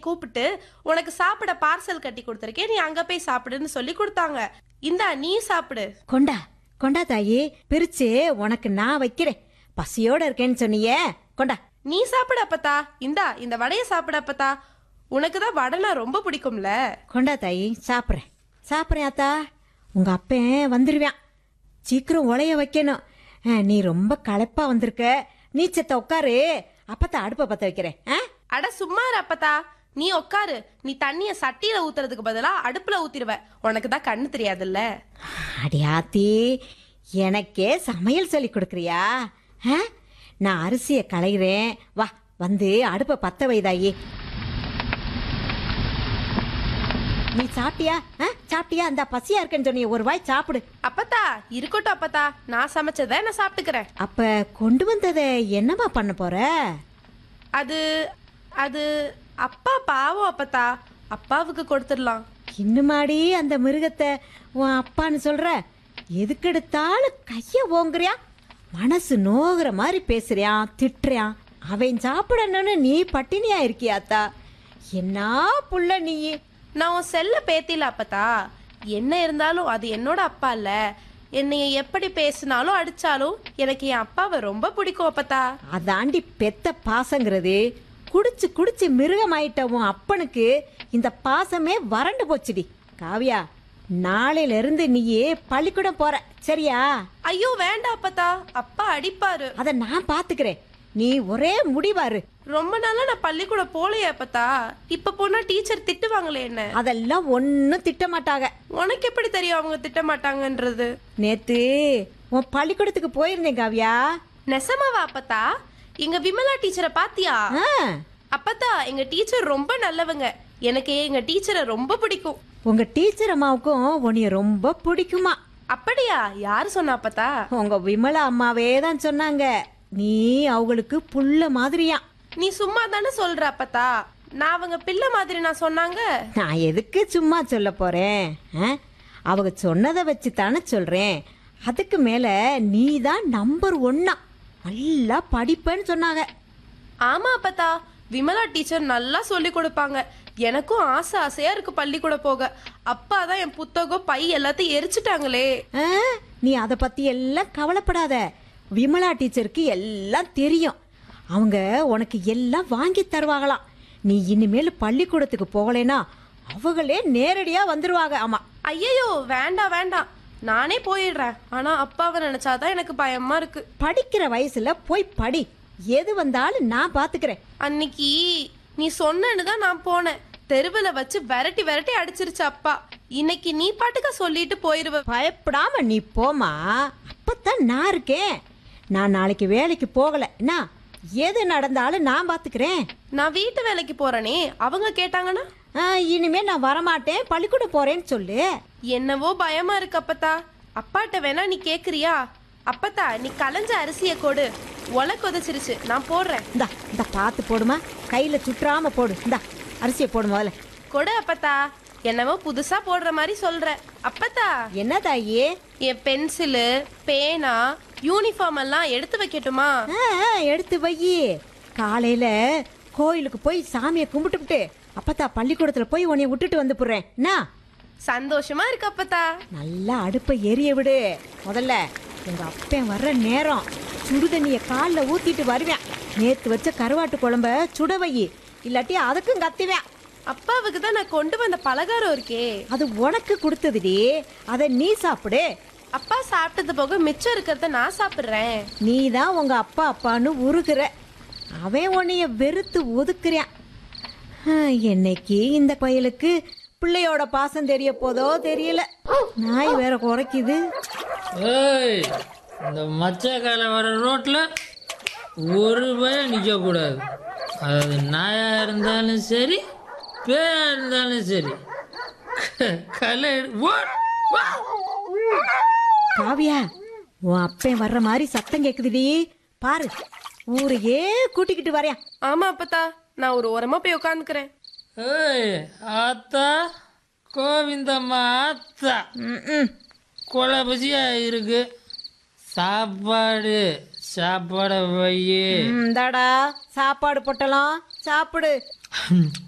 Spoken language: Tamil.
கூப்பிட்டு உனக்கு சாப்பிட பார்சல் கட்டி கொடுத்துருக்கேன் நீ அங்க போய் சாப்பிடுன்னு சொல்லி கொடுத்தாங்க இந்தா நீ சாப்பிடு கொண்டா கொண்டா தாயி பிரிச்சு உனக்கு நான் வைக்கிறேன் பசியோட இருக்கேன்னு சொன்னியே கொண்டா நீ சாப்பிடு அப்பத்தா இந்தா இந்த வடைய சாப்பிடு அப்பத்தா உனக்கு தான் வடைனா ரொம்ப பிடிக்கும்ல கொண்டா தாயி சாப்பிட்றேன் சாப்பிட்றேன் அத்தா உங்க அப்பன் வந்துருவான் சீக்கிரம் உலைய வைக்கணும் ஆ, நீ ரொம்ப களைப்பா வந்திருக்க நீ செத்த உட்காரு அப்பத்தான் அடுப்பை பத்த வைக்கிறேன் ஆ? அட சும்மா இரு அப்பத்தா நீ உட்காரு நீ தண்ணிய சட்டியில ஊத்துறதுக்கு பதிலா அடுப்புல ஊத்திடுவ உனக்கு தான் கண்ணு தெரியாதுல்ல அடியாத்தி எனக்கே சமையல் சொல்லி கொடுக்குறியா ஆ? நான் அரிசியை களைகிறேன் வா வந்து அடுப்பை பத்த வைதாயி நீ சாப்பிட்டியா ஆ? சாப்பிட்டியா அந்த பசியா இருக்கேன்னு சொன்னியே ஒரு வாய் சாப்பிடு அப்பத்தா இருக்கட்டும் அப்பத்தா நான் சமைச்சதை நான் சாப்பிட்டுக்கிறேன் அப்ப கொண்டு வந்ததை என்னம்மா பண்ண போற அது அது அப்பா பாவம் அப்பத்தா அப்பாவுக்கு கொடுத்துடலாம் இன்னுமாடி அந்த மிருகத்தை உன் அப்பான்னு சொல்ற எதுக்கெடுத்தாலும் கைய ஓங்குறியா மனசு நோகுற மாதிரி பேசுறியான் திட்டுறியான் அவன் சாப்பிடணும்னு நீ பட்டினியா இருக்கியாத்தா என்ன புள்ள நீ நான் உன் செல்ல பேத்தில அப்பத்தா என்ன இருந்தாலும் அது என்னோட அப்பா இல்ல என்னைய எப்படி பேசினாலும் அடிச்சாலும் எனக்கு என் அப்பாவை ரொம்ப பிடிக்கும் அப்பத்தா அதாண்டி பெத்த பாசங்கிறது குடிச்சு குடிச்சு மிருகமாயிட்ட உன் அப்பனுக்கு இந்த பாசமே வறண்டு போச்சுடி காவியா நாளையில இருந்து நீயே பள்ளிக்கூடம் போற சரியா ஐயோ வேண்டாம் அப்பத்தா அப்பா அடிப்பாரு அத நான் பாத்துக்கிறேன் நீ ஒரே முடிவாரு ரொம்ப நாளா நான் பள்ளிக்கூடம் போலையே அப்பத்தா இப்ப போனா டீச்சர் திட்டுவாங்களே என்ன அதெல்லாம் ஒன்னும் திட்ட மாட்டாங்க உனக்கு எப்படி தெரியும் அவங்க திட்ட மாட்டாங்கன்றது நேத்து உன் பள்ளிக்கூடத்துக்கு போயிருந்தேன் காவியா நெசமாவா அப்பத்தா எங்க விமலா டீச்சரை பாத்தியா ஆ, அப்பத்தா எங்க டீச்சர் ரொம்ப நல்லவங்க எனக்கு எங்க டீச்சரை ரொம்ப பிடிக்கும் உங்க டீச்சர் அம்மாவுக்கும் உன்னைய ரொம்ப பிடிக்குமா அப்படியா யாரு சொன்னா அப்பத்தா உங்க விமலா அம்மாவே தான் சொன்னாங்க நீ அவங்களுக்கு புள்ள மாதிரியா நீ சும்மா தானே சொல்ற அப்பத்தா நான் அவங்க பிள்ளை மாதிரி நான் சொன்னாங்க நான் எதுக்கு சும்மா சொல்ல போறேன் ஆ? அவங்க சொன்னதை வச்சு தானே சொல்றேன் அதுக்கு மேல நீ தான் நம்பர் ஒன்னா நல்லா படிப்பேன்னு சொன்னாங்க ஆமா அப்பத்தா விமலா டீச்சர் நல்லா சொல்லி கொடுப்பாங்க எனக்கும் ஆசை ஆசையா இருக்கு பள்ளிக்கூட போக அப்பா தான் என் புத்தகம் பை எல்லாத்தையும் எரிச்சிட்டாங்களே ஆ? நீ அதை பத்தி எல்லாம் கவலைப்படாத விமலா டீச்சருக்கு எல்லாம் தெரியும் அவங்க உனக்கு எல்லாம் வாங்கி தருவாங்களாம் நீ இனிமேல் பள்ளிக்கூடத்துக்கு போகலைன்னா அவங்களே நேரடியா வந்துருவாங்க ஆமா ஐயையோ வேண்டாம் வேண்டாம் நானே போயிடுறேன் ஆனா அப்பாவை நினைச்சாதான் எனக்கு பயமா இருக்கு படிக்கிற வயசுல போய் படி எது வந்தாலும் நான் பாத்துக்கிறேன் அன்னைக்கு நீ சொன்னேன்னு தான் நான் போனேன் தெருவில் வச்சு விரட்டி விரட்டி அடிச்சிருச்சு அப்பா இன்னைக்கு நீ பாட்டுக்க சொல்லிட்டு போயிருவ பயப்படாம நீ போமா அப்பத்தான் நான் இருக்கேன் நான் நாளைக்கு வேலைக்கு போகல என்ன எது நடந்தாலும் நான் பாத்துக்கிறேன் நான் வீட்டு வேலைக்கு போறேனே அவங்க கேட்டாங்கன்னா ஆ, இனிமே நான் வரமாட்டேன் பள்ளிக்கூடம் போறேன்னு சொல்லு என்னவோ பயமா இருக்கு அப்பத்தா அப்பாட்ட வேணா நீ கேக்குறியா அப்பத்தா நீ கலைஞ்ச அரிசிய கொடு ஒலை கொதிச்சிருச்சு நான் போடுறேன் இந்தா இந்த பார்த்து போடுமா கையில சுற்றாம போடு இந்தா அரிசியை போடு முதல்ல கொடு அப்பத்தா என்னவோ புதுசா போடுற மாதிரி சொல்ற அப்பத்தா என்ன தாயி என் பென்சிலு பேனா யூனிஃபார்ம் எல்லாம் எடுத்து வைக்கட்டுமா ஆ, ஆ, எடுத்து வை காலையில கோயிலுக்கு போய் சாமியை கும்பிட்டுவிட்டு அப்பத்தா பள்ளிக்கூடத்துல போய் உன்னைய விட்டுட்டு வந்து போடுறேன் என்ன சந்தோஷமா இருக்கு அப்பத்தா நல்லா அடுப்பை எரிய விடு முதல்ல உங்க அப்பன் வர்ற நேரம் சுடுதண்ணிய காலில் ஊத்திட்டு வருவேன் நேத்து வச்ச கருவாட்டு குழம்ப சுட வை இல்லாட்டி அதுக்கும் கத்துவேன் அப்பாவுக்கு தான் நான் கொண்டு வந்த பலகாரம் இருக்கே அது உனக்கு கொடுத்ததுடி அதை நீ சாப்பிடு அப்பா சாப்பிட்டது போக மிச்சம் இருக்கிறத நான் சாப்பிடுறேன் நீ தான் உங்க அப்பா அப்பான்னு உருகுற அவன் உன்னைய வெறுத்து ஒதுக்குறான் ஹம், என்னைக்கு இந்த பயலுக்கு பிள்ளையோட பாசம் தெரிய போதோ தெரியல நாய் வேற குறைக்குது ஏய் இந்த மச்சக்கால வர ரோட்டில் ஒரு பயம் நிற்கக்கூடாது அதாவது நாயாக இருந்தாலும் சரி பேயா இருந்தாலும் சரி க- கலை எடு- ஓடு, வா. காவியா உன் அப்பன் வர்ற மாதிரி சத்தம் கேக்குதுடி பாரு ஊரையே கூட்டிக்கிட்டு வரேன் ஆமா அப்பத்தா நான் ஒரு ஓரமா போய் உட்காந்துக்கிறேன் ஏய் ஆத்தா கோவிந்தம்மா ஆத்தா ம்ம். கொலை பசியா இருக்கு சாப்பாடு சாப்பாடை வையே இந்தாடா சாப்பாடு பொட்டலாம் சாப்பிடு